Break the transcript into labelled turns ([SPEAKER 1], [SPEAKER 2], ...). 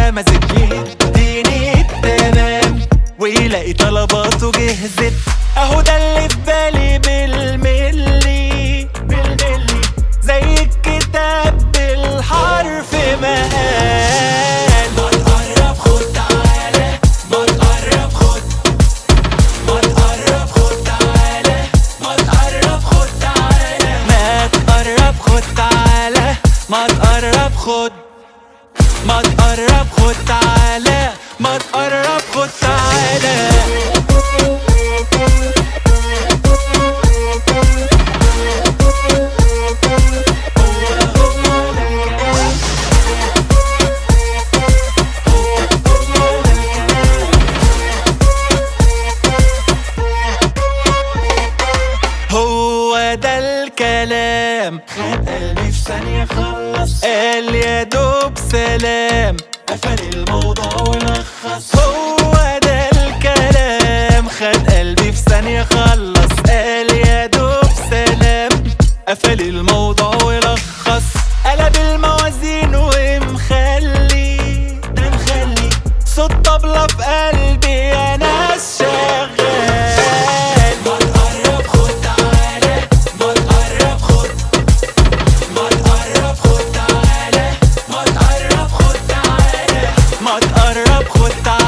[SPEAKER 1] غمزت يديني التمام ويلاقي طلباته جهزت اهو ده اللي في بالي بالملي بالملي زي الكتاب بالحرف ما قال ما تقرب خد تعالى ما تقرب خد ما تقرب خد تعالى ما تقرب خد تعالى ما تقرب خد تعالى ما تقرب خد ما تقرب خد تعالى ما تقرب خد تعالى هو ده الكلام خد قلبي في ثانية خلص قال يا دوب سلام قفل الموضوع ولخص هو ده الكلام خد قلبي في ثانية خلص قال يا دوب سلام قفل الموضوع ولخص قلب الموازين ومخلي ده مخلي صوت طبلة في قلبي يا ناس شغال ما تقرب خد تعالى ما تقرب خد ما تقرب خد تعالى ما تقرب خد تعالى ما تقرب خد تعالى